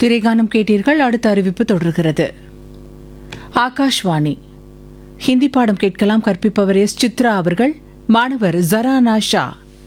திரைகானம் கேட்டீர்கள் அடுத்த அறிவிப்பு தொடர்கிறது ஆகாஷ்வாணி ஹிந்தி பாடம் கேட்கலாம் கற்பிப்பவர் எஸ் சித்ரா அவர்கள் மாணவர் ஜரானா ஷா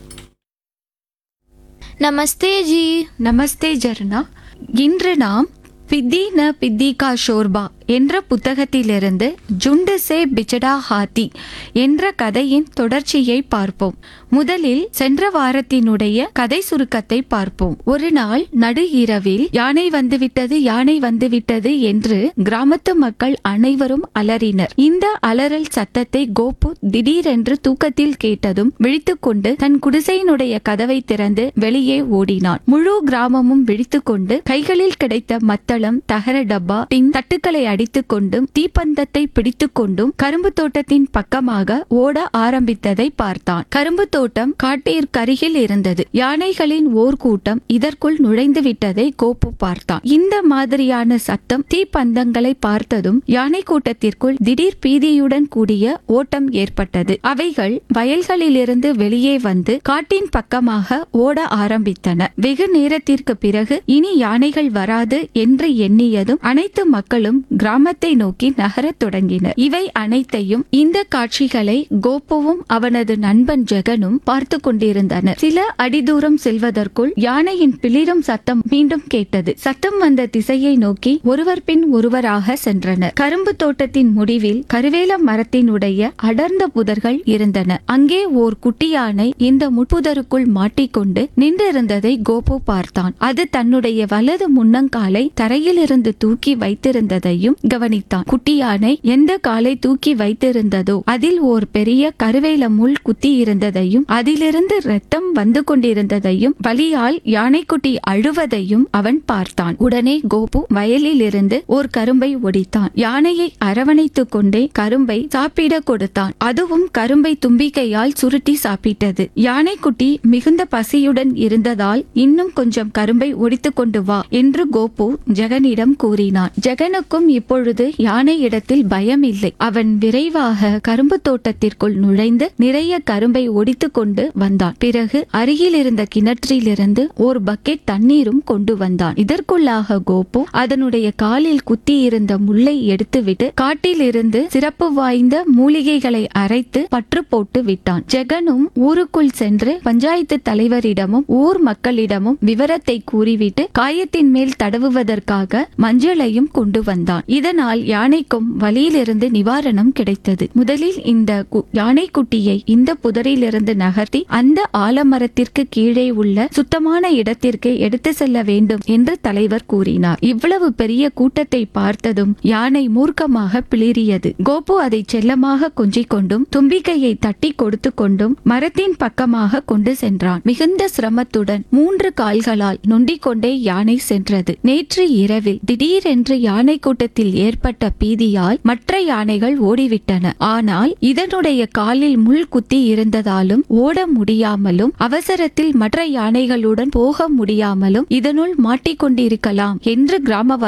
நமஸ்தே ஜி நமஸ்தே ஜர்னா இன்று நாம் பித்தி ந பித்தி கா ஷோர்பா என்ற புத்தகத்திலிருந்து ஜுண்டு சே பிச்சடா ஹாத்தி என்ற கதையின் தொடர்ச்சியை பார்ப்போம் முதலில் சென்ற வாரத்தினுடைய கதை சுருக்கத்தை பார்ப்போம் ஒரு நாள் நடு இரவில் யானை வந்துவிட்டது யானை வந்துவிட்டது என்று கிராமத்து மக்கள் அனைவரும் அலறினர் இந்த அலறல் சத்தத்தை கோபு திடீரென்று தூக்கத்தில் கேட்டதும் விழித்துக்கொண்டு தன் குடிசையினுடைய கதவை திறந்து வெளியே ஓடினான் முழு கிராமமும் விழித்துக்கொண்டு கைகளில் கிடைத்த மத்தளம் தகர டப்பா டின் தட்டுக்களை அடித்துக் கொண்டும் தீப்பந்தத்தை பிடித்துக் கொண்டும் கரும்பு தோட்டத்தின் பக்கமாக ஓட ஆரம்பித்ததை பார்த்தான் கரும்பு தோட்டம் காட்டிற்கருகில் இருந்தது யானைகளின் ஓர் கூட்டம் இதற்குள் நுழைந்து விட்டதை கோப்பு பார்த்தான் இந்த மாதிரியான சத்தம் தீப்பந்தங்களை பார்த்ததும் யானை கூட்டத்திற்குள் திடீர் பீதியுடன் கூடிய ஓட்டம் ஏற்பட்டது அவைகள் வயல்களிலிருந்து வெளியே வந்து காட்டின் பக்கமாக ஓட ஆரம்பித்தன வெகு நேரத்திற்கு பிறகு இனி யானைகள் வராது என்று எண்ணியதும் அனைத்து மக்களும் கிராமத்தை நோக்கி நகரத் தொடங்கினர் இவை அனைத்தையும் இந்த காட்சிகளை கோப்புவும் அவனது நண்பன் ஜெகனும் பார்த்து கொண்டிருந்தனர் சில அடி தூரம் செல்வதற்குள் யானையின் பிளிரும் சத்தம் மீண்டும் கேட்டது சத்தம் வந்த திசையை நோக்கி ஒருவர் பின் ஒருவராக சென்றனர் கரும்பு தோட்டத்தின் முடிவில் கருவேல மரத்தினுடைய அடர்ந்த புதர்கள் இருந்தன அங்கே ஓர் குட்டி யானை இந்த முட்புதருக்குள் மாட்டிக்கொண்டு நின்றிருந்ததை கோபு பார்த்தான் அது தன்னுடைய வலது முன்னங்காலை தரையிலிருந்து தூக்கி வைத்திருந்ததையும் கவனித்தான் குட்டி யானை எந்த காலை தூக்கி வைத்திருந்ததோ அதில் ஓர் பெரிய கருவேல முள் குத்தி இருந்ததையும் அதிலிருந்து ரத்தம் வந்து கொண்டிருந்ததையும் வலியால் யானைக்குட்டி அழுவதையும் அவன் பார்த்தான் உடனே கோபு வயலில் இருந்து ஓர் கரும்பை ஒடித்தான் யானையை அரவணைத்துக் கொண்டே கரும்பை சாப்பிட கொடுத்தான் அதுவும் கரும்பை தும்பிக்கையால் சுருட்டி சாப்பிட்டது யானைக்குட்டி மிகுந்த பசியுடன் இருந்ததால் இன்னும் கொஞ்சம் கரும்பை ஒடித்துக் கொண்டு வா என்று கோபு ஜெகனிடம் கூறினான் ஜெகனுக்கும் இப்பொழுது யானை இடத்தில் பயம் இல்லை அவன் விரைவாக கரும்பு தோட்டத்திற்குள் நுழைந்து நிறைய கரும்பை ஒடித்துக் கொண்டு வந்தான் பிறகு அருகில் இருந்த கிணற்றிலிருந்து ஒரு பக்கெட் தண்ணீரும் கொண்டு வந்தான் இதற்குள்ளாக கோபு அதனுடைய காலில் குத்தி இருந்த முள்ளை எடுத்துவிட்டு காட்டில் இருந்து சிறப்பு வாய்ந்த மூலிகைகளை அரைத்து பற்று போட்டு விட்டான் ஜெகனும் ஊருக்குள் சென்று பஞ்சாயத்து தலைவரிடமும் ஊர் மக்களிடமும் விவரத்தை கூறிவிட்டு காயத்தின் மேல் தடவுவதற்காக மஞ்சளையும் கொண்டு வந்தான் இதனால் யானைக்கும் வலியிலிருந்து நிவாரணம் கிடைத்தது முதலில் இந்த கு- யானைக்குட்டியை இந்த புதரிலிருந்து நகர்த்தி அந்த ஆலமரத்திற்கு கீழே உள்ள சுத்தமான இடத்திற்கு எடுத்து செல்ல வேண்டும் என்று தலைவர் கூறினார் இவ்வளவு பெரிய கூட்டத்தை பார்த்ததும் யானை மூர்க்கமாக பிளிரியது கோபு அதை செல்லமாக கொஞ்சிக் கொண்டும் தும்பிக்கையை தட்டி கொடுத்து கொண்டும் மரத்தின் பக்கமாக கொண்டு சென்றான் மிகுந்த சிரமத்துடன் மூன்று கால்களால் நொண்டிக் கொண்டே யானை சென்றது நேற்று இரவில் திடீரென்று யானை கூட்டத்தில் ஏற்பட்ட பீதியால் மற்ற யானைகள் ஓடிவிட்டன ஆனால் இதனுடைய காலில் முள் குத்தி இருந்ததாலும் ஓட முடியாமலும் அவசரத்தில் மற்ற யானைகளுடன் போக முடியாமலும் இதனுள் மாட்டிக்கொண்டிருக்கலாம் என்று கிராமவாசி